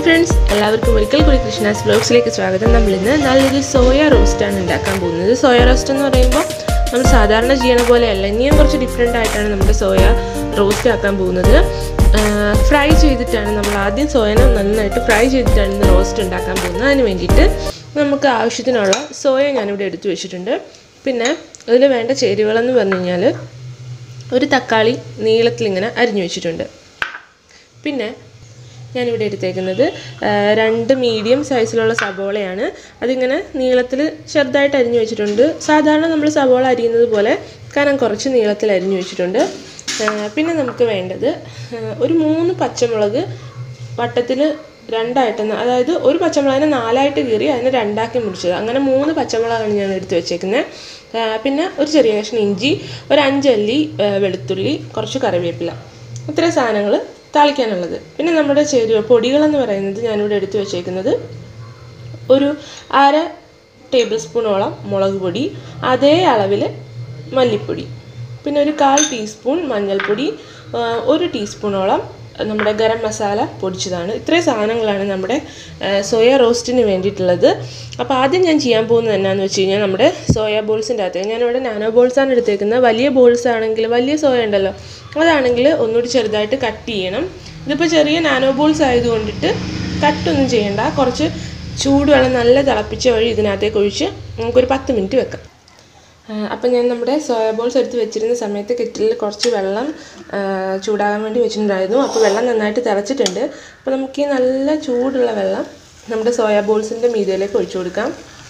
friends എല്ലാവർക്കും ഒരിക്കൽ കൂടി കൃഷ്ണാസ് ബ്ലോഗ്സിലേക്ക് സ്വാഗതം നമ്മളിന്ന് നല്ലൊരു സോയ റോസ്റ്റാണ് ഉണ്ടാക്കാൻ പോകുന്നത് സോയ റോസ്റ്റ് എന്ന് പറയുമ്പോൾ നമ്മൾ സാധാരണ ചെയ്യണ പോലെയല്ല ഇനിയും കുറച്ച് ഡിഫറെൻ്റ് ആയിട്ടാണ് നമ്മുടെ സോയ റോസ്റ്റ് ആക്കാൻ പോകുന്നത് ഫ്രൈ ചെയ്തിട്ടാണ് നമ്മൾ ആദ്യം സോയനെ നന്നായിട്ട് ഫ്രൈ ചെയ്തിട്ടാണ് ഇന്ന് റോസ്റ്റ് ഉണ്ടാക്കാൻ പോകുന്നത് അതിന് വേണ്ടിയിട്ട് നമുക്ക് ആവശ്യത്തിനുള്ള സോയ ഞാനിവിടെ എടുത്തു വെച്ചിട്ടുണ്ട് പിന്നെ അതിൽ വേണ്ട ചേരുവകളെന്ന് പറഞ്ഞു കഴിഞ്ഞാൽ ഒരു തക്കാളി നീളത്തിലിങ്ങനെ അരിഞ്ഞു വെച്ചിട്ടുണ്ട് പിന്നെ ഞാനിവിടെ എടുത്തേക്കുന്നത് ആ, രണ്ട് മീഡിയം സൈസിലുള്ള സബോളയാണ് അതിങ്ങനെ നീളത്തിൽ ചെറുതായിട്ട് അരിഞ്ഞു വെച്ചിട്ടുണ്ട് സാധാരണ നമ്മൾ സബോള അരിയുന്നത് പോലെ കനം കുറച്ച് നീളത്തിൽ അരിഞ്ഞു വെച്ചിട്ടുണ്ട് ആ, പിന്നെ നമുക്ക് വേണ്ടത് ആ, ഒരു മൂന്ന് പച്ചമുളക് വട്ടത്തിൽ രണ്ടായിട്ട് ന- അതായത് ഒരു പച്ചമുളകിനെ നാലായിട്ട് കീറി അതിനെ രണ്ടാക്കി മുറിച്ചത് അങ്ങനെ മൂന്ന് പച്ചമുളകാണ് ഞാൻ എടുത്ത് വെച്ചേക്കുന്നത് പിന്നെ ഒരു ചെറിയ കഷ്ണം ഇഞ്ചി ഒരു അഞ്ചല്ലി ആ, വെളുത്തുള്ളി കുറച്ച് കറിവേപ്പില ഇത്രയും സാധനങ്ങൾ താളിക്കാനുള്ളത് പിന്നെ നമ്മുടെ ചേരുവ പൊടികളെന്ന് പറയുന്നത് ഞാനിവിടെ എടുത്തു വെച്ചേക്കുന്നത് ഒരു അര ടേബിൾ സ്പൂണോളം മുളക് പൊടി അതേ അളവിൽ മല്ലിപ്പൊടി പിന്നെ ഒരു കാൽ ടീസ്പൂൺ മഞ്ഞൾപ്പൊടി ആ, ഒരു ടീസ്പൂണോളം നമ്മുടെ ഗരം മസാല പൊടിച്ചതാണ് ഇത്രയും സാധനങ്ങളാണ് നമ്മുടെ ആ, സോയ റോസ്റ്റിന് വേണ്ടിയിട്ടുള്ളത് അപ്പോൾ ആദ്യം ഞാൻ ചെയ്യാൻ പോകുന്നത് എന്നാന്ന് വെച്ച് കഴിഞ്ഞാൽ നമ്മുടെ സോയ ബോൾസിൻ്റെ അകത്ത് ഞാനിവിടെ നാനോ ബോൾസാണ് എടുത്തേക്കുന്നത് വലിയ ബോൾസ് ആണെങ്കിൽ വലിയ സോയ ഉണ്ടല്ലോ അതാണെങ്കിൽ ഒന്നുകൂടി ചെറുതായിട്ട് കട്ട് ചെയ്യണം ഇതിപ്പോൾ ചെറിയ നാനോ ബോൾസ് ആയതുകൊണ്ടിട്ട് കട്ടൊന്നും ചെയ്യണ്ട കുറച്ച് ചൂടുവെള്ളം നല്ല തിളപ്പിച്ച വഴി ഇതിനകത്തേക്ക് ഒഴിച്ച് നമുക്കൊരു പത്ത് മിനിറ്റ് വെക്കാം അപ്പം ഞാൻ നമ്മുടെ സോയ ബോൾസ് എടുത്ത് വെച്ചിരുന്ന സമയത്ത് കെറ്റിലിൽ കുറച്ച് വെള്ളം ആ, ചൂടാകാൻ വേണ്ടി വെച്ചിട്ടുണ്ടായിരുന്നു അപ്പോൾ വെള്ളം നന്നായിട്ട് തിളച്ചിട്ടുണ്ട് അപ്പോൾ നമുക്ക് ഈ നല്ല ചൂടുള്ള വെള്ളം നമ്മുടെ സോയ ബോൾസിൻ്റെ മീതയിലേക്ക് ഒഴിച്ചു കൊടുക്കാം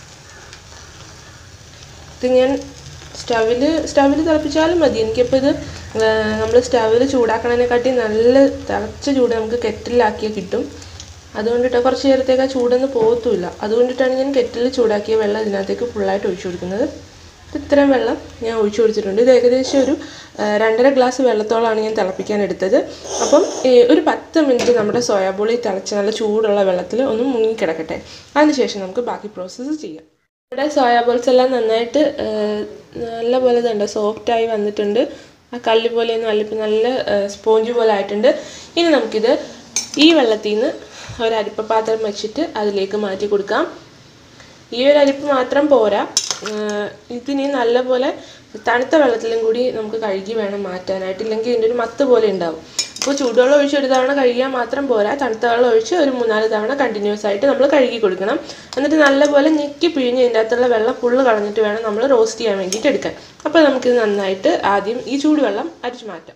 ഇത് ഞാൻ സ്റ്റവിൽ സ്റ്റവിൽ തിളപ്പിച്ചാലും മതി എനിക്കിപ്പോൾ ഇത് നമ്മൾ സ്റ്റവിൽ ചൂടാക്കണതിനെക്കാട്ടി നല്ല തിളച്ച ചൂട് നമുക്ക് കെറ്റിലാക്കിയാൽ കിട്ടും അതുകൊണ്ടിട്ട് കുറച്ച് നേരത്തേക്ക് ആ ചൂടൊന്നും പോകത്തുമില്ല അതുകൊണ്ടിട്ടാണ് ഞാൻ കെറ്റിൽ ചൂടാക്കിയ വെള്ളം ഇതിനകത്തേക്ക് ഫുള്ളായിട്ട് ഒഴിച്ചു കൊടുക്കുന്നത് ഇത് ഇത്രയും വെള്ളം ഞാൻ ഒഴിച്ചു കൊടുത്തിട്ടുണ്ട് ഇത് ഏകദേശം ഒരു ആ, രണ്ടര ഗ്ലാസ് വെള്ളത്തോളമാണ് ഞാൻ തിളപ്പിക്കാൻ എടുത്തത് അപ്പം ഈ ഒരു പത്ത് മിനിറ്റ് നമ്മുടെ സോയാബോളി തിളച്ച് നല്ല ചൂടുള്ള വെള്ളത്തിൽ ഒന്ന് മുങ്ങിക്കിടക്കട്ടെ അതിനുശേഷം നമുക്ക് ബാക്കി പ്രോസസ്സ് ചെയ്യാം ഇവിടെ സോയാ ബോൾസ് എല്ലാം നന്നായിട്ട് ആ, നല്ല പോലെ തന്നെ സോഫ്റ്റായി വന്നിട്ടുണ്ട് ആ കല്ല് പോലെയൊന്നും അല്ല ഇപ്പം നല്ല സ്പോഞ്ച് പോലെ ആയിട്ടുണ്ട് ഇനി നമുക്കിത് ഈ വെള്ളത്തിൽ നിന്ന് ഒരു അരിപ്പ പാത്രം വെച്ചിട്ട് അതിലേക്ക് മാറ്റി കൊടുക്കാം ഈ ഒരു അരിപ്പ് മാത്രം പോരാ ആഹ് ഇതിനി നല്ലപോലെ തണുത്ത വെള്ളത്തിലും കൂടി നമുക്ക് കഴുകി വേണം മാറ്റാനായിട്ട് ഇല്ലെങ്കിൽ ഇതിൻ്റെ ഒരു മത്ത് പോലെ ഉണ്ടാവും അപ്പോൾ ചൂടുവെള്ളം ഒഴിച്ച് ഒരു തവണ കഴുകിയാൽ മാത്രം പോരാ തണുത്ത വെള്ളം ഒഴിച്ച് ഒരു മൂന്നാല് തവണ കണ്ടിന്യൂസ് ആയിട്ട് നമ്മൾ കഴുകി കൊടുക്കണം എന്നിട്ട് നല്ലപോലെ ഞെക്കി പിഴിഞ്ഞ് ഇതിൻ്റെ അകത്തുള്ള വെള്ളം ഫുള്ള് കളഞ്ഞിട്ട് വേണം നമ്മൾ റോസ്റ്റ് ചെയ്യാൻ വേണ്ടിയിട്ട് എടുക്കാൻ അപ്പോൾ നമുക്കിത് നന്നായിട്ട് ആദ്യം ഈ ചൂടുവെള്ളം അരിച്ചു മാറ്റാം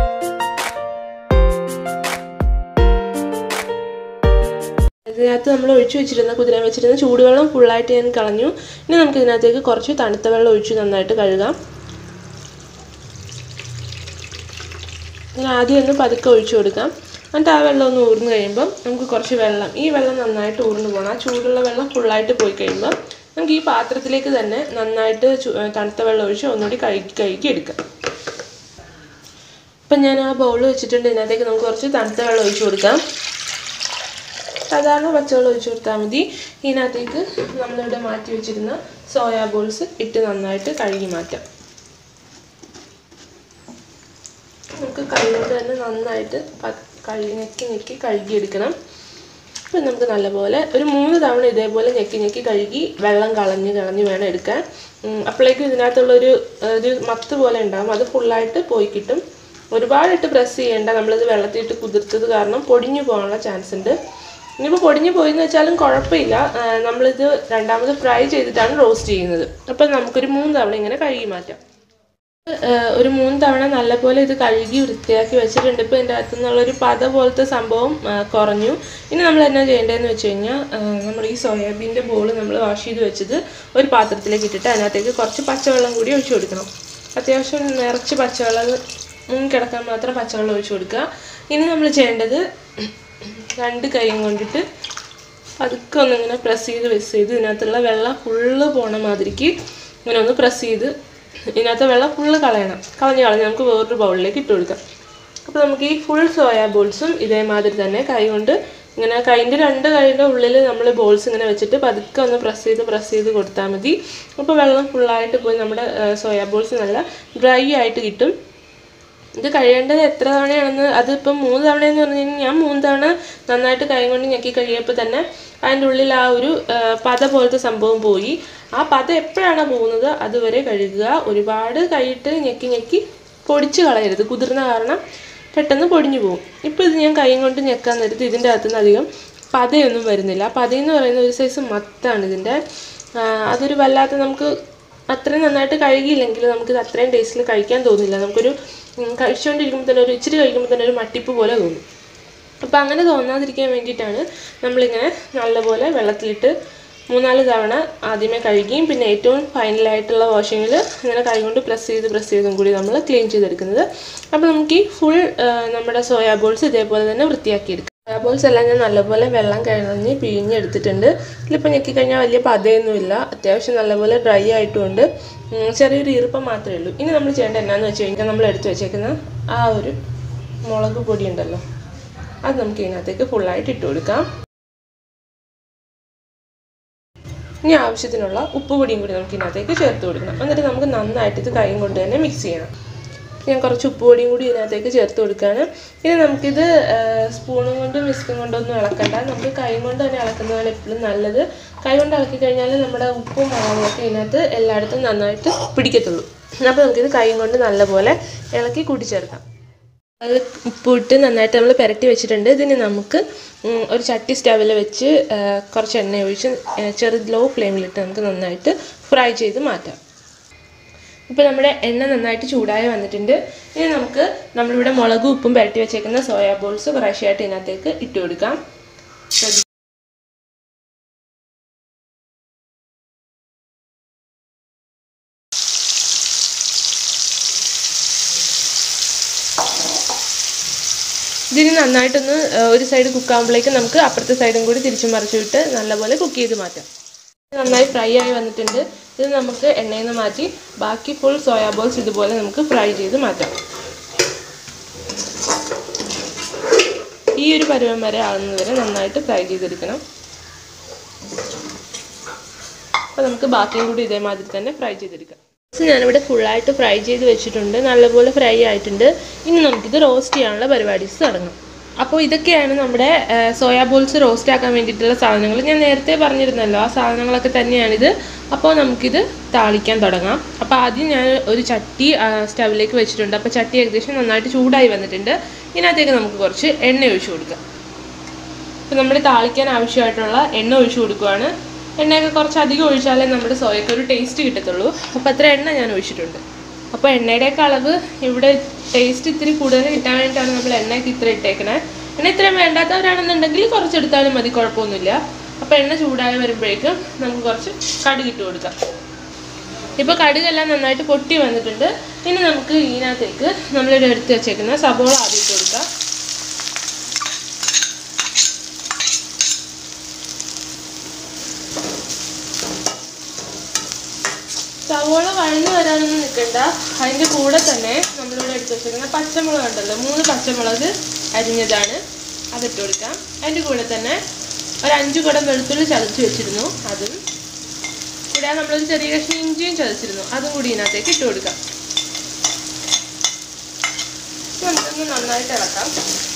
ഇതിനകത്ത് നമ്മൾ ഒഴിച്ചു വെച്ചിരുന്ന കുതിരാൻ വെച്ചിരുന്ന ചൂടുവെള്ളം ഫുള്ളായിട്ട് ഞാൻ കളഞ്ഞു ഇനി നമുക്ക് ഇതിനകത്തേക്ക് കുറച്ച് തണുത്ത വെള്ളം ഒഴിച്ച് നന്നായിട്ട് കഴുകാം ഞാൻ ആദ്യം ഒന്ന് പതുക്കെ ഒഴിച്ചു കൊടുക്കാം എന്നിട്ട് ആ വെള്ളം ഒന്ന് ഊർന്ന് കഴിയുമ്പം നമുക്ക് കുറച്ച് വെള്ളം ഈ വെള്ളം നന്നായിട്ട് ഊർന്ന് പോകണം ആ ചൂടുള്ള വെള്ളം ഫുള്ളായിട്ട് പോയി കഴിയുമ്പം നമുക്ക് ഈ പാത്രത്തിലേക്ക് തന്നെ നന്നായിട്ട് ചു- തണുത്ത വെള്ളം ഒഴിച്ച് ഒന്നുകൂടി കഴുകി കഴുകി എടുക്കാം ഇപ്പം ഞാൻ ആ ബൗൾ വെച്ചിട്ടുണ്ട് ഇതിനകത്തേക്ക് നമുക്ക് കുറച്ച് തണുത്ത വെള്ളം ഒഴിച്ചു കൊടുക്കാം സാധാരണ പച്ചവെള്ളം ഒഴിച്ചു കൊടുത്താൽ മതി ഇതിനകത്തേക്ക് നമ്മളിവിടെ മാറ്റി വെച്ചിരുന്ന സോയാ ബോൾസ് ഇട്ട് നന്നായിട്ട് കഴുകി മാറ്റാം നമുക്ക് കൈകൊണ്ട് തന്നെ നന്നായിട്ട് പ- കഴുകി ഞെക്കി ഞെക്കി കഴുകിയെടുക്കണം അപ്പം നമുക്ക് നല്ലപോലെ ഒരു മൂന്ന് തവണ ഇതേപോലെ ഞെക്കി ഞെക്കി കഴുകി വെള്ളം കളഞ്ഞ് കളഞ്ഞ് വേണം എടുക്കാൻ ഉം, അപ്പോഴേക്കും ഇതിനകത്തുള്ളൊരു ഒരു മത്ത് പോലെ ഉണ്ടാകും അത് ഫുള്ളായിട്ട് പോയി കിട്ടും ഒരുപാടിട്ട് പ്രസ് ചെയ്യേണ്ട നമ്മളിത് വെള്ളത്തിലിട്ട് കുതിർത്തത് കാരണം പൊടിഞ്ഞു പോകാനുള്ള ചാൻസ് ഉണ്ട് ഇനിയിപ്പോൾ പൊടിഞ്ഞു പോയെന്ന് വെച്ചാലും കുഴപ്പമില്ല ആ, നമ്മളിത് രണ്ടാമത് ഫ്രൈ ചെയ്തിട്ടാണ് റോസ്റ്റ് ചെയ്യുന്നത് അപ്പം നമുക്കൊരു മൂന്ന് തവണ ഇങ്ങനെ കഴുകി മാറ്റാം ഏഹ് ഒരു മൂന്ന് തവണ നല്ലപോലെ ഇത് കഴുകി വൃത്തിയാക്കി വെച്ചിട്ടുണ്ട് ഇപ്പോൾ ഇതിൻ്റെ അകത്തു നിന്നുള്ളൊരു പത പോലത്തെ സംഭവം ആ, കുറഞ്ഞു ഇനി നമ്മൾ എന്നാ ചെയ്യേണ്ടതെന്ന് വെച്ച് കഴിഞ്ഞാൽ നമ്മൾ ഈ സോയാബീൻ്റെ ബോൾ നമ്മൾ വാഷ് ചെയ്ത് വെച്ചത് ഒരു പാത്രത്തിലേക്ക് ഇട്ടിട്ട് അതിനകത്തേക്ക് കുറച്ച് പച്ചവെള്ളം കൂടി ഒഴിച്ചു കൊടുക്കണം അത്യാവശ്യം നിറച്ച് പച്ചവെള്ളം മുങ്ങി കിടക്കാൻ മാത്രം പച്ചവെള്ളം ഒഴിച്ചു കൊടുക്കുക ഇനി നമ്മൾ ചെയ്യേണ്ടത് രണ്ട് കൈയും കൊണ്ടിട്ട് പതുക്കെ ഒന്നിങ്ങനെ പ്രസ് ചെയ്ത് പ്രസ് ചെയ്ത് ഇതിനകത്തുള്ള വെള്ളം ഫുള്ള് പോണ മാതിരിക്ക് ഇങ്ങനെ ഒന്ന് പ്രസ് ചെയ്ത് ഇതിനകത്ത് വെള്ളം ഫുള്ള് കളയണം കളഞ്ഞ് കളഞ്ഞ് നമുക്ക് വേറൊരു ബൗളിലേക്ക് ഇട്ട് കൊടുക്കാം അപ്പോൾ നമുക്ക് ഈ ഫുൾ സോയാ ബോൾസും ഇതേമാതിരി തന്നെ കൈ കൊണ്ട് ഇങ്ങനെ കൈൻ്റെ രണ്ട് കൈയുടെ ഉള്ളിൽ നമ്മൾ ബോൾസ് ഇങ്ങനെ വെച്ചിട്ട് പതുക്കെ ഒന്ന് പ്രസ് ചെയ്ത് പ്രസ് ചെയ്ത് കൊടുത്താൽ മതി അപ്പോൾ വെള്ളം ഫുള്ളായിട്ട് പോയി നമ്മുടെ സോയാ ബോൾസ് നല്ല ഡ്രൈ ആയിട്ട് കിട്ടും ഇത് കഴിയേണ്ടത് എത്ര തവണയാണെന്ന് അതിപ്പം മൂന്ന് തവണയെന്ന് പറഞ്ഞു കഴിഞ്ഞാൽ ഞാൻ മൂന്ന് തവണ നന്നായിട്ട് കൈ കൊണ്ട് ഞെക്കി കഴിയപ്പോൾ തന്നെ അതിൻ്റെ ഉള്ളിൽ ആ ഒരു ആ, പത പോലത്തെ സംഭവം പോയി ആ പത എപ്പോഴാണ് പോകുന്നത് അതുവരെ കഴുകുക ഒരുപാട് കൈയിട്ട് ഞെക്കി ഞെക്കി പൊടിച്ച് കളയരുത് കുതിർന്ന കാരണം പെട്ടെന്ന് പൊടിഞ്ഞു പോകും ഇപ്പോൾ ഇത് ഞാൻ കൈ കൊണ്ട് ഞെക്കാൻ നേരത്ത് ഇതിൻ്റെ അകത്തുനിന്ന് അധികം പതയൊന്നും വരുന്നില്ല പതയെന്ന് പറയുന്ന ഒരു സൈസ് മത്താണ് ഇതിൻ്റെ ആ, അതൊരു വല്ലാത്ത നമുക്ക് അത്രയും നന്നായിട്ട് കഴുകിയില്ലെങ്കിൽ നമുക്കിത് അത്രയും ടേസ്റ്റിൽ കഴിക്കാൻ തോന്നില്ല നമുക്കൊരു ഉം, കഴിച്ചുകൊണ്ടിരിക്കുമ്പോൾ തന്നെ ഒരു ഇച്ചിരി കഴിക്കുമ്പോൾ തന്നെ ഒരു മട്ടിപ്പ് പോലെ തോന്നും അപ്പോൾ അങ്ങനെ തോന്നാതിരിക്കാൻ വേണ്ടിയിട്ടാണ് നമ്മളിങ്ങനെ നല്ലപോലെ വെള്ളത്തിലിട്ട് മൂന്നാല് തവണ ആദ്യമേ കഴുകിയും പിന്നെ ഏറ്റവും ഫൈനലായിട്ടുള്ള വാഷിങ്ങിൽ ഇങ്ങനെ കൈകൊണ്ട് പ്രസ് ചെയ്ത് പ്രസ് ചെയ്തും കൂടി നമ്മൾ ക്ലീൻ ചെയ്തെടുക്കുന്നത് അപ്പോൾ നമുക്ക് ഈ ഫുൾ നമ്മുടെ സോയാ ബോൾസ് ഇതേപോലെ തന്നെ വൃത്തിയാക്കിയെടുക്കാം സോയാ ബോൾസ് എല്ലാം ഞാൻ നല്ലപോലെ വെള്ളം കഴിഞ്ഞ് പിഴിഞ്ഞെടുത്തിട്ടുണ്ട് ഇതിലിപ്പോൾ ഞെക്കിക്കഴിഞ്ഞാൽ വലിയ പതയൊന്നുമില്ല അത്യാവശ്യം നല്ലപോലെ ഡ്രൈ ആയിട്ടുമുണ്ട് ഉം, ചെറിയൊരു ഈർപ്പം മാത്രമേ ഉള്ളൂ ഇനി നമ്മൾ ചെയ്യേണ്ട എന്നാന്ന് വെച്ച് കഴിഞ്ഞാൽ നമ്മൾ എടുത്ത് വെച്ചേക്കുന്ന ആ ഒരു മുളക് പൊടി ഉണ്ടല്ലോ അത് നമുക്ക് ഇതിനകത്തേക്ക് ഫുള്ളായിട്ട് ഇട്ട് കൊടുക്കാം ഇനി ആവശ്യത്തിനുള്ള ഉപ്പ് പൊടിയും കൂടി നമുക്ക് ഇതിനകത്തേക്ക് ചേർത്ത് കൊടുക്കണം എന്നിട്ട് നമുക്ക് നന്നായിട്ട് ഇത് കൈ കൊണ്ട് തന്നെ മിക്സ് ചെയ്യണം ഞാൻ കുറച്ച് ഉപ്പ് പൊടിയും കൂടി ഇതിനകത്തേക്ക് ചേർത്ത് കൊടുക്കുകയാണ് ഇനി നമുക്കിത് സ്പൂണും കൊണ്ടും വിസ്കും കൊണ്ടൊന്നും ഇളക്കണ്ട നമുക്ക് കൈ കൊണ്ട് തന്നെ ഇളക്കുന്നതാണ് എപ്പോഴും നല്ലത് കൈ കൊണ്ട് ഇളക്കി കഴിഞ്ഞാൽ നമ്മുടെ ഉപ്പും മുളകും ഒക്കെ ഇതിനകത്ത് എല്ലായിടത്തും നന്നായിട്ട് പിടിക്കത്തുള്ളൂ അപ്പോൾ നമുക്കിത് കൈ കൊണ്ട് നല്ലപോലെ ഇളക്കി കൂട്ടിച്ചേർക്കാം അത് ഉപ്പിട്ട് നന്നായിട്ട് നമ്മൾ പുരട്ടി വെച്ചിട്ടുണ്ട് ഇതിന് നമുക്ക് ഉം, ഒരു ചട്ടി സ്റ്റവിൽ വെച്ച് ആ, കുറച്ച് എണ്ണ ഒഴിച്ച് ആ, ചെറു ലോ ഫ്ലെയിമിലിട്ട് നമുക്ക് നന്നായിട്ട് ഫ്രൈ ചെയ്ത് മാറ്റാം ഇപ്പോൾ നമ്മുടെ എണ്ണ നന്നായിട്ട് ചൂടായി വന്നിട്ടുണ്ട് ഇനി നമുക്ക് നമ്മളിവിടെ മുളകും ഉപ്പും പുരട്ടി വെച്ചേക്കുന്ന സോയാ ബോൾസ് കുറേശ്ശെയായിട്ട് ഇതിനകത്തേക്ക് ഇട്ട് കൊടുക്കാം ശ്രദ്ധി- ഇതിന് നന്നായിട്ടൊന്ന് ആ, ഒരു സൈഡ് കുക്കാകുമ്പോഴേക്ക് നമുക്ക് അപ്പുറത്തെ സൈഡും കൂടി തിരിച്ചു മറിച്ചു വിട്ട് നല്ലപോലെ കുക്ക് ചെയ്ത് മാറ്റാം നന്നായി ഫ്രൈ ആയി വന്നിട്ടുണ്ട് ഇത് നമുക്ക് എണ്ണയിൽ നിന്ന് മാറ്റി ബാക്കി ഫുൾ സോയാ ബോൾസ് ഇതുപോലെ നമുക്ക് ഫ്രൈ ചെയ്ത് മാറ്റാം ഈ ഒരു പരുവം വരെ ആകുന്നത് വരെ നന്നായിട്ട് ഫ്രൈ ചെയ്തെടുക്കണം അപ്പോൾ നമുക്ക് ബാക്കിയും കൂടി ഇതേമാതിരി തന്നെ ഫ്രൈ ചെയ്തെടുക്കാം ബോൾസ് ഞാനിവിടെ ഫുള്ളായിട്ട് ഫ്രൈ ചെയ്ത് വെച്ചിട്ടുണ്ട് നല്ലപോലെ ഫ്രൈ ആയിട്ടുണ്ട് ഇനി നമുക്കിത് റോസ്റ്റ് ചെയ്യാനുള്ള പരിപാടീസ് തുടങ്ങാം അപ്പോൾ ഇതൊക്കെയാണ് നമ്മുടെ സോയാ ബോൾസ് റോസ്റ്റ് ആക്കാൻ വേണ്ടിയിട്ടുള്ള സാധനങ്ങൾ ഞാൻ നേരത്തെ പറഞ്ഞിരുന്നല്ലോ ആ സാധനങ്ങളൊക്കെ തന്നെയാണിത് അപ്പോൾ നമുക്കിത് താളിക്കാൻ തുടങ്ങാം അപ്പോൾ ആദ്യം ഞാൻ ഒരു ചട്ടി സ്റ്റവിലേക്ക് വെച്ചിട്ടുണ്ട് അപ്പോൾ ചട്ടി ഏകദേശം നന്നായിട്ട് ചൂടായി വന്നിട്ടുണ്ട് ഇതിനകത്തേക്ക് നമുക്ക് കുറച്ച് എണ്ണ ഒഴിച്ചു കൊടുക്കാം അപ്പോൾ നമ്മൾ താളിക്കാൻ ആവശ്യമായിട്ടുള്ള എണ്ണ ഒഴിച്ചു കൊടുക്കുവാണ് എണ്ണയൊക്കെ കുറച്ച് അധികം ഒഴിച്ചാലേ നമ്മുടെ സോയക്ക് ഒരു ടേസ്റ്റ് കിട്ടത്തുള്ളൂ അപ്പോൾ അത്ര എണ്ണ ഞാൻ ഒഴിച്ചിട്ടുണ്ട് അപ്പോൾ എണ്ണയുടെയൊക്കെ അളവ് ഇവിടെ ടേസ്റ്റ് ഇത്തിരി കൂടുതൽ കിട്ടാൻ വേണ്ടിയിട്ടാണ് നമ്മൾ എണ്ണയൊക്കെ ഇത്ര ഇട്ടേക്കണേ എണ്ണ ഇത്രയും വേണ്ടാത്തവരാണെന്നുണ്ടെങ്കിൽ കുറച്ചെടുത്താലും മതി കുഴപ്പമൊന്നുമില്ല അപ്പോൾ എണ്ണ ചൂടായി വരുമ്പോഴേക്കും നമുക്ക് കുറച്ച് കടുക് ഇട്ട് കൊടുക്കാം ഇപ്പോൾ കടുകെല്ലാം നന്നായിട്ട് പൊട്ടി വന്നിട്ടുണ്ട് ഇനി നമുക്ക് ഇതിനകത്തേക്ക് നമ്മളിവിടെ എടുത്ത് വെച്ചേക്കുന്ന സബോള ആദ്യം ഇട്ട് കൊടുക്കാം സവോള വഴന്നു വരാനൊന്നും നിൽക്കണ്ട അതിൻ്റെ കൂടെ തന്നെ നമ്മളിവിടെ എടുത്ത് വെച്ചിരിക്കുന്ന പച്ചമുളക് ഉണ്ടല്ലോ മൂന്ന് പച്ചമുളക് അരിഞ്ഞതാണ് അതിട്ട് കൊടുക്കാം അതിൻ്റെ കൂടെ തന്നെ ഒരു അഞ്ച് കുടം വെളുത്തുള്ളി ചതച്ച് വെച്ചിരുന്നു അതും കൂടെ നമ്മളൊരു ചെറിയ കഷ്ണം ഇഞ്ചിയും ചതച്ചിരുന്നു അതും കൂടി ഇതിനകത്തേക്ക് ഇട്ട് കൊടുക്കാം ഇത് നമുക്കൊന്ന് നന്നായിട്ട് ഇളക്കാം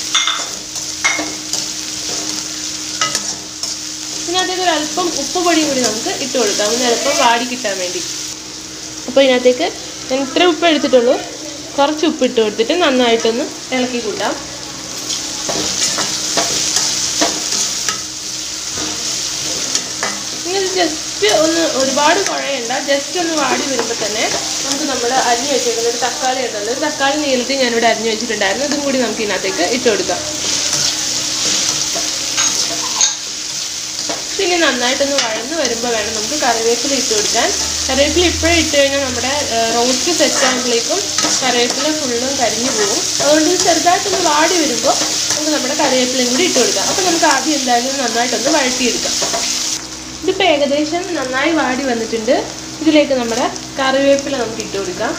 ഇതിനകത്തേക്ക് ഒരു അല്പം ഉപ്പ് പൊടിയും കൂടി നമുക്ക് ഇട്ട് കൊടുക്കാം ഒന്ന് എളുപ്പം വാടി കിട്ടാൻ വേണ്ടി അപ്പോൾ ഇതിനകത്തേക്ക് ഞാൻ ഇത്ര ഉപ്പ് എടുത്തിട്ടുള്ളൂ കുറച്ച് ഉപ്പ് ഇട്ട് കൊടുത്തിട്ട് നന്നായിട്ടൊന്ന് ഇളക്കി കൂട്ടാം ഇങ്ങനെ ജസ്റ്റ് ഒന്ന് ഒരുപാട് കുഴയണ്ട ജസ്റ്റ് ഒന്ന് വാടി വരുമ്പോൾ തന്നെ നമുക്ക് നമ്മൾ അരിഞ്ഞു വെച്ചേക്കുന്ന ഒരു തക്കാളി ഉണ്ടല്ലോ ഒരു തക്കാളി നീളത്തിൽ ഞാനിവിടെ അരിഞ്ഞു വെച്ചിട്ടുണ്ടായിരുന്നു ഇതും കൂടി നമുക്ക് ഇതിനകത്തേക്ക് ഇട്ട് കൊടുക്കാം പിന്നെ നന്നായിട്ടൊന്ന് വഴന്ന് വരുമ്പോൾ വേണം നമുക്ക് കറിവേപ്പില ഇട്ട് കൊടുക്കാൻ കറിവേപ്പില ഇപ്പോഴും ഇട്ട് കഴിഞ്ഞാൽ നമ്മുടെ റോസ്റ്റ് സെറ്റ് ആകുമ്പോഴേക്കും കറിവേപ്പില ഫുള്ളും കരിഞ്ഞു പോകും അതുകൊണ്ട് ഇത് ചെറുതായിട്ടൊന്ന് വാടി വരുമ്പോൾ നമുക്ക് നമ്മുടെ കറിവേപ്പിലയും കൂടി ഇട്ട് കൊടുക്കാം അപ്പോൾ നമുക്ക് ആദ്യം എന്തായാലും നന്നായിട്ടൊന്ന് വഴറ്റിയെടുക്കാം ഇതിപ്പോൾ ഏകദേശം നന്നായി വാടി വന്നിട്ടുണ്ട് ഇതിലേക്ക് നമ്മുടെ കറിവേപ്പില നമുക്ക് ഇട്ട് കൊടുക്കാം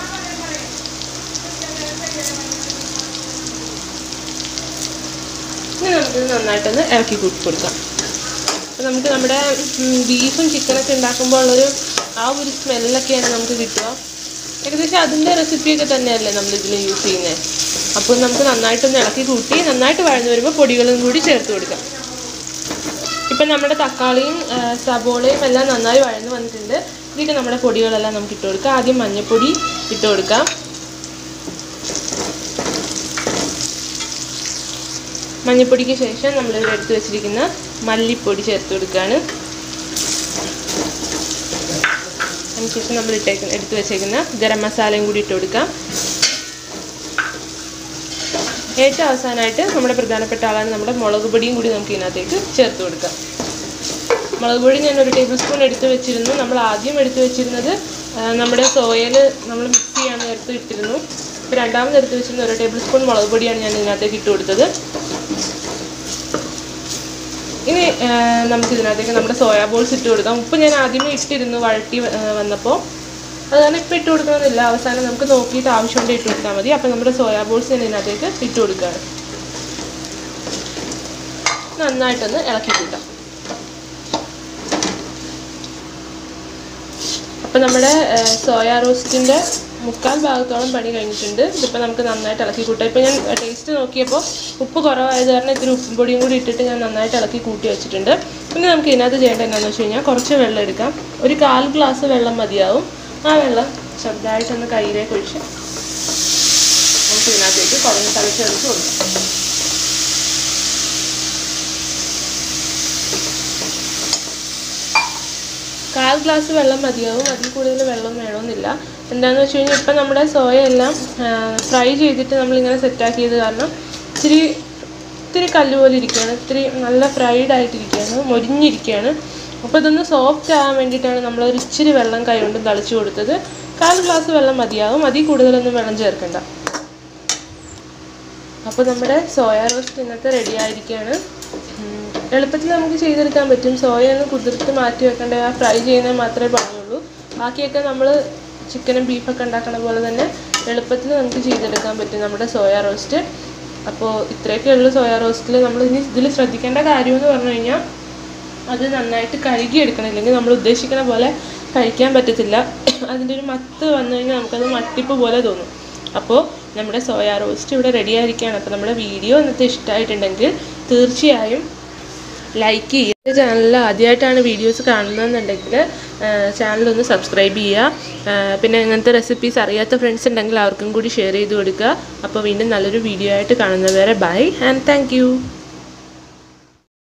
ഇനി നമുക്കിത് നന്നായിട്ടൊന്ന് ഇറക്കി കൂട്ടി കൊടുക്കാം അപ്പോൾ നമുക്ക് നമ്മുടെ ഉം, ബീഫും ചിക്കനൊക്കെ ഉണ്ടാക്കുമ്പോൾ ഉള്ളൊരു ആ ഒരു സ്മെല്ലൊക്കെയാണ് നമുക്ക് കിട്ടുക ഏകദേശം അതിൻ്റെ റെസിപ്പിയൊക്കെ തന്നെയല്ലേ നമ്മൾ ഇതിൽ യൂസ് ചെയ്യുന്നത് അപ്പോൾ നമുക്ക് നന്നായിട്ടൊന്ന് ഇളക്കി കൂട്ടി നന്നായിട്ട് വഴന്നു വരുമ്പോൾ പൊടികളും കൂടി ചേർത്ത് കൊടുക്കാം ഇപ്പം നമ്മുടെ തക്കാളിയും ആ, സബോളയും എല്ലാം നന്നായി വഴന്നു വന്നിട്ടുണ്ട് ഇതിലേക്ക് നമ്മുടെ പൊടികളെല്ലാം നമുക്ക് ഇട്ട് കൊടുക്കാം ആദ്യം മഞ്ഞൾപ്പൊടി ഇട്ട് കൊടുക്കാം മഞ്ഞൾപ്പൊടിക്ക് ശേഷം നമ്മളിവിടെ എടുത്ത് വെച്ചിരിക്കുന്ന മല്ലിപ്പൊടി ചേർത്ത് കൊടുക്കുകയാണ് അതിനുശേഷം നമ്മൾ ഇട്ടേക്കുന്ന എടുത്ത് വെച്ചേക്കുന്ന ഗരം മസാലയും കൂടി ഇട്ട് കൊടുക്കാം ഏറ്റവും അവസാനമായിട്ട് നമ്മുടെ പ്രധാനപ്പെട്ട ആളാണ് നമ്മുടെ മുളക് പൊടിയും കൂടി നമുക്ക് ഇതിനകത്തേക്ക് ചേർത്ത് കൊടുക്കാം മുളക് പൊടി ഞാൻ ഒരു ടേബിൾ സ്പൂൺ എടുത്ത് വെച്ചിരുന്നു നമ്മൾ ആദ്യം എടുത്ത് വെച്ചിരുന്നത് ആ, നമ്മുടെ സോയയിൽ നമ്മൾ മിക്സ് ചെയ്യാൻ നേരത്ത് ഇട്ടിരുന്നു ഇപ്പോൾ രണ്ടാമത് എടുത്ത് വെച്ചിരുന്ന ഒരു ടേബിൾ സ്പൂൺ മുളക് പൊടിയാണ് ഞാൻ ഇതിനകത്തേക്ക് ഇട്ട് കൊടുത്തത് ഇനി ആ, നമുക്ക് ഇതിനകത്തേക്ക് നമ്മുടെ സോയാ ബോൾസ് ഇട്ട് കൊടുക്കാം ഉപ്പ് ഞാൻ ആദ്യമേ ഇട്ടിരുന്നു വഴട്ടി വ- ആ, വന്നപ്പോൾ അത് കാരണം ഇപ്പം ഇട്ട് കൊടുക്കണമെന്നില്ല അവസാനം നമുക്ക് നോക്കിയിട്ട് ആവശ്യമുണ്ട് ഇട്ട് കൊടുത്താൽ മതി അപ്പം നമ്മുടെ സോയാ ബോൾസ് ഞാൻ ഇതിനകത്തേക്ക് ഇട്ട് കൊടുക്കുകയാണ് നന്നായിട്ടൊന്ന് ഇളക്കി കൂട്ടാം അപ്പം നമ്മുടെ സോയാ റോസ്റ്റിൻ്റെ മുക്കാൽ ഭാഗത്തോളം പണി കഴിഞ്ഞിട്ടുണ്ട് ഇതിപ്പോൾ നമുക്ക് നന്നായിട്ട് ഇളക്കി കൂട്ടാം ഇപ്പം ഞാൻ ടേസ്റ്റ് നോക്കിയപ്പോൾ ഉപ്പ് കുറവായത് കാരണം ഇത്തിരി ഉപ്പും പൊടിയും കൂടി ഇട്ടിട്ട് ഞാൻ നന്നായിട്ട് ഇളക്കി കൂട്ടി വെച്ചിട്ടുണ്ട് പിന്നെ നമുക്ക് ഇതിനകത്ത് ചെയ്യേണ്ടത് എന്താണെന്ന് വെച്ച് കഴിഞ്ഞാൽ കുറച്ച് വെള്ളം എടുക്കാം ഒരു കാൽ ഗ്ലാസ് വെള്ളം മതിയാവും ആ വെള്ളം ചെറുതായിട്ടൊന്ന് കയ്യിലേക്ക് ഒഴിച്ച് നമുക്ക് ഇതിനകത്തേക്ക് കുറഞ്ഞ് തളിച്ചെടുത്ത് കൊടുക്കാം കാൽ ഗ്ലാസ് വെള്ളം മതിയാവും അതിൽ കൂടുതൽ വെള്ളം വേണമെന്നില്ല എന്താണെന്ന് വെച്ച് കഴിഞ്ഞാൽ ഇപ്പം നമ്മുടെ സോയ എല്ലാം ഫ്രൈ ചെയ്തിട്ട് നമ്മളിങ്ങനെ സെറ്റാക്കിയത് കാരണം ഇത്തിരി ഇത്തിരി കല്ല് പോലെ ഇരിക്കുകയാണ് ഇത്തിരി നല്ല ഫ്രൈഡ് ആയിട്ടിരിക്കുകയാണ് മൊരിഞ്ഞിരിക്കുകയാണ് അപ്പോൾ ഇതൊന്ന് സോഫ്റ്റ് ആകാൻ വേണ്ടിയിട്ടാണ് നമ്മൾ ഒരു ഇച്ചിരി വെള്ളം കൈ കൊണ്ട് തളിച്ചു കൊടുത്തത് കാൽ ഗ്ലാസ് വെള്ളം മതിയാവും അതിൽ കൂടുതലൊന്നും വെള്ളം ചേർക്കണ്ട അപ്പോൾ നമ്മുടെ സോയ റോസ്റ്റ് ഇന്നത്തെ റെഡി ആയിരിക്കുകയാണ് ഉം, എളുപ്പത്തിൽ നമുക്ക് ചെയ്തെടുക്കാൻ പറ്റും സോയ ഒന്ന് കുതിർത്ത് മാറ്റി വെക്കേണ്ട ആ ഫ്രൈ ചെയ്യുന്നത് മാത്രമേ പണിയുള്ളൂ ബാക്കിയൊക്കെ നമ്മൾ ചിക്കനും ബീഫൊക്കെ ഉണ്ടാക്കണ പോലെ തന്നെ എളുപ്പത്തിൽ നമുക്ക് ചെയ്തെടുക്കാൻ പറ്റും നമ്മുടെ സോയ റോസ്റ്റ് അപ്പോൾ ഇത്രയൊക്കെ ഉള്ളൂ സോയ റോസ്റ്റിൽ നമ്മൾ ഇനി ഇതിൽ ശ്രദ്ധിക്കേണ്ട കാര്യം എന്ന് പറഞ്ഞു കഴിഞ്ഞാൽ അത് നന്നായിട്ട് കഴുകിയെടുക്കണം ഇല്ലെങ്കിൽ നമ്മൾ ഉദ്ദേശിക്കുന്ന പോലെ കഴിക്കാൻ പറ്റത്തില്ല അതിൻ്റെ ഒരു മത്ത് വന്നു കഴിഞ്ഞാൽ നമുക്കത് മട്ടിപ്പ് പോലെ തോന്നും അപ്പോൾ നമ്മുടെ സോയാ റോസ്റ്റ് ഇവിടെ റെഡി ആയിരിക്കുകയാണ് അപ്പോൾ നമ്മുടെ വീഡിയോ ഇന്നത്തെ ഇഷ്ടമായിട്ടുണ്ടെങ്കിൽ തീർച്ചയായും ലൈക്ക് ചെയ്യുക ചാനലിൽ ആദ്യമായിട്ടാണ് വീഡിയോസ് കാണുന്നതെന്നുണ്ടെങ്കിൽ ചാനലൊന്ന് സബ്സ്ക്രൈബ് ചെയ്യുക ആ, പിന്നെ ഇങ്ങനത്തെ റെസിപ്പീസ് അറിയാത്ത ഫ്രണ്ട്സ് ഉണ്ടെങ്കിൽ അവർക്കും കൂടി ഷെയർ ചെയ്ത് കൊടുക്കുക അപ്പോൾ വീണ്ടും നല്ലൊരു വീഡിയോ ആയിട്ട് കാണുന്നവരെ ബൈ ആൻഡ് താങ്ക്